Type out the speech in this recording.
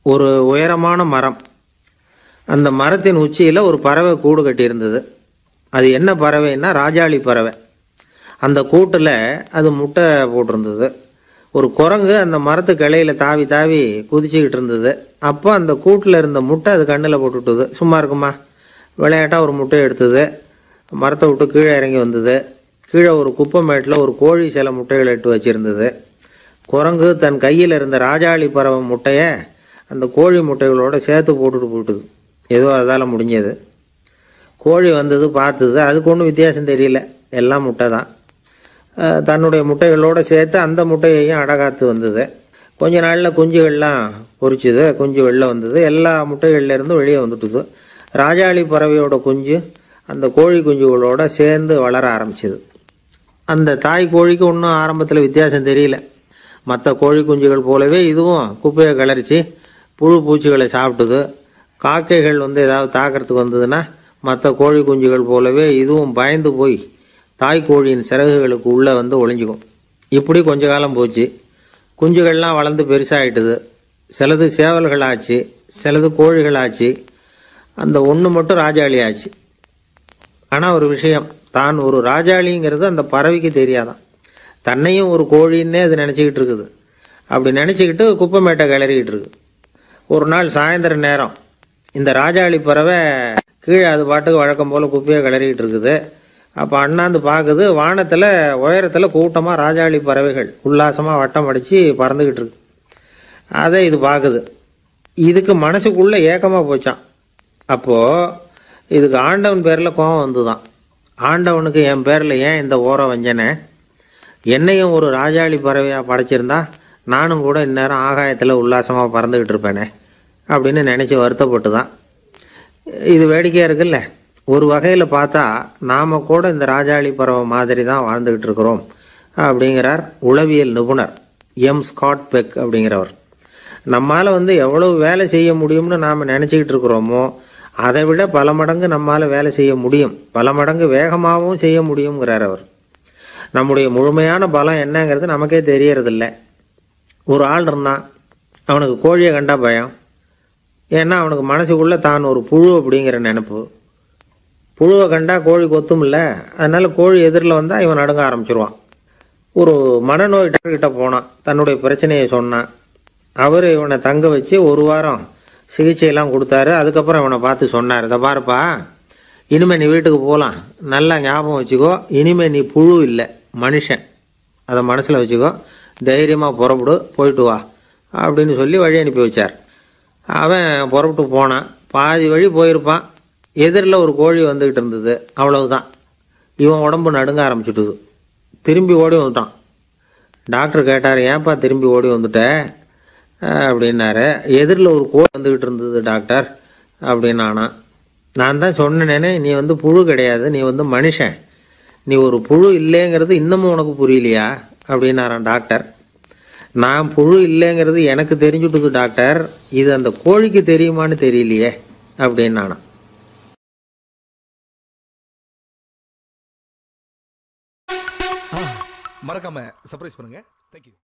ஒரு உயரமான மரம் அந்த மரத்தின் உச்சியில் ஒரு பறவை கூடு கட்டியிருந்தது அது என்ன பறவைன்னா ராஜாளி பறவை அந்த கூட்டில் அது முட்டை போட்டிருந்தது ஒரு குரங்கு அந்த மரத்து கிளையில தாவி தாவி குதிச்சுக்கிட்டு இருந்தது அப்போ அந்த கூட்டில் இருந்த முட்டை அது கண்ணில் போட்டுட்டுது சும்மா இருக்குமா விளையாட்டாக ஒரு முட்டை எடுத்தது மரத்தை விட்டு கீழே இறங்கி வந்தது கீழே ஒரு குப்பை மேட்டில் ஒரு கோழி சில முட்டைகளை இட்டு வச்சிருந்தது குரங்கு தன் கையில் இருந்த ராஜாளி பறவை முட்டையை அந்த கோழி முட்டைகளோட சேர்த்து போட்டுட்டு போட்டுது ஏதோ அதால் முடிஞ்சது கோழி வந்தது பார்த்தது அதுக்கு ஒன்றும் வித்தியாசம் தெரியல எல்லாம் முட்டை தான் அஹ் தன்னுடைய முட்டைகளோடு சேர்த்து அந்த முட்டையையும் அடகாத்து வந்தது கொஞ்ச நாளில் குஞ்சுகள்லாம் பொரிச்சுது குஞ்சு வெளில வந்தது எல்லா முட்டைகள்ல இருந்தும் வெளியே வந்துட்டுது ராஜாளி பறவையோட குஞ்சு அந்த கோழி குஞ்சுகளோட சேர்ந்து வளர ஆரம்பிச்சுது அந்த தாய் கோழிக்கு ஒன்றும் ஆரம்பத்தில் வித்தியாசம் தெரியல மற்ற கோழி குஞ்சுகள் போலவே இதுவும் குப்பையை கிளறிச்சு புழு பூச்சிகளை சாப்பிட்டுது காக்கைகள் வந்து ஏதாவது தாக்கிறதுக்கு வந்ததுன்னா மற்ற கோழி குஞ்சுகள் போலவே இதுவும் பயந்து போய் தாய் கோழியின் சிறகுகளுக்கு உள்ளே வந்து ஒளிஞ்சுக்கும் இப்படி கொஞ்ச காலம் போச்சு குஞ்சுகள்லாம் வளர்ந்து பெருசாகிட்டுது சிலது சேவல்கள் ஆச்சு சிலது கோழிகள் ஆச்சு அந்த ஒன்று மட்டும் ராஜாளி ஆச்சு ஆனால் ஒரு விஷயம் தான் ஒரு ராஜாளிங்கிறது அந்த பறவைக்கு தெரியாதான் தன்னையும் ஒரு கோழின்னே அது நினச்சிக்கிட்டு இருக்குது அப்படி நினச்சிக்கிட்டு குப்பை மேட்டை கிளறிக்கிட்டு இருக்கு ஒரு நாள் சாயந்தர நேரம் இந்த ராஜாளி பறவை கீழே அது பாட்டுக்கு வழக்கம் போல் குப்பையை கிளறிக்கிட்டு இருக்குது அப்போ அண்ணாந்து பார்க்குது வானத்தில் உயரத்தில் கூட்டமாக ராஜாளி பறவைகள் உல்லாசமாக வட்டம் அடித்து பறந்துக்கிட்டு இருக்கு அதை இது பார்க்குது இதுக்கு மனசுக்குள்ளே ஏக்கமாக போச்சான் அப்போது இதுக்கு ஆண்டவன் பேரில் கோபம் வந்துதான் ஆண்டவனுக்கு என் பேரில் ஏன் இந்த ஓர வஞ்சனை என்னையும் ஒரு ராஜாளி பறவையாக படைச்சிருந்தா நானும் கூட இந்நேரம் ஆகாயத்தில் உல்லாசமாக பறந்துக்கிட்டு இருப்பேனே அப்படின்னு நினச்சி வருத்தப்பட்டு தான் இது வேடிக்கையாக இருக்குல்ல ஒரு வகையில் பார்த்தா நாம் கூட இந்த ராஜாளி பறவை மாதிரி தான் வாழ்ந்துக்கிட்டு இருக்கிறோம் அப்படிங்கிறார் உளவியல் நிபுணர் எம் ஸ்காட் பெக் அப்படிங்கிறவர் நம்மால் வந்து எவ்வளவு வேலை செய்ய முடியும்னு நாம் நினச்சிக்கிட்டு இருக்கிறோமோ அதை விட பல மடங்கு நம்மால் வேலை செய்ய முடியும் பல மடங்கு வேகமாகவும் செய்ய முடியுங்கிறார் அவர் நம்முடைய முழுமையான பலம் என்னங்கிறது நமக்கே தெரியறதில்ல ஒரு ஆள் இருந்தான் அவனுக்கு கோழியை கண்டா பயம் ஏன்னா அவனுக்கு மனசுக்குள்ளே தான் ஒரு புழு அப்படிங்கிற நினப்பு புழுவை கண்டா கோழி கொத்தும் இல்லை அதனால கோழி எதிரில் வந்தால் இவன் நடுங்க ஆரம்பிச்சிருவான் ஒரு மனநோய் டாக்டர்கிட்ட போனான் தன்னுடைய பிரச்சனையை சொன்னான் அவர் இவனை தங்க வச்சு ஒரு வாரம் சிகிச்சையெல்லாம் கொடுத்தாரு அதுக்கப்புறம் இவனை பார்த்து சொன்னார் இதை பாருப்பா இனிமே நீ வீட்டுக்கு போகலாம் நல்லா ஞாபகம் வச்சுக்கோ இனிமே நீ புழு இல்லை மனுஷன் அதை மனசில் வச்சுக்கோ தைரியமாக புறப்படு போயிட்டு வா அப்படின்னு சொல்லி வழி அனுப்பி வச்சார் அவன் புறப்பட்டு போனான் பாதி வழி போயிருப்பான் எதிரில் ஒரு கோழி வந்துக்கிட்டு இருந்தது அவ்வளவுதான் இவன் உடம்பு நடுங்க ஆரம்பிச்சுட்டுது திரும்பி ஓடி வந்துட்டான் டாக்டர் கேட்டார் ஏன்பா திரும்பி ஓடி வந்துட்ட அஹ் அப்படின்னாரு எதிரில் ஒரு கோழி வந்துக்கிட்டு இருந்தது டாக்டர் அப்படின்னானா நான் தான் சொன்னேனே நீ வந்து புழு கிடையாது நீ வந்து மனுஷன் நீ ஒரு புழு இல்லைங்கிறது இன்னமும் உனக்கு புரியலையா அப்படின்னாரான் டாக்டர் நான் புழு இல்லைங்கிறது எனக்கு தெரிஞ்சுட்டுது டாக்டர் இது அந்த கோழிக்கு தெரியுமான்னு தெரியலையே அப்படின்னானா மறக்காம சர்ப்ரைஸ் பண்ணுங்க தேங்க்யூ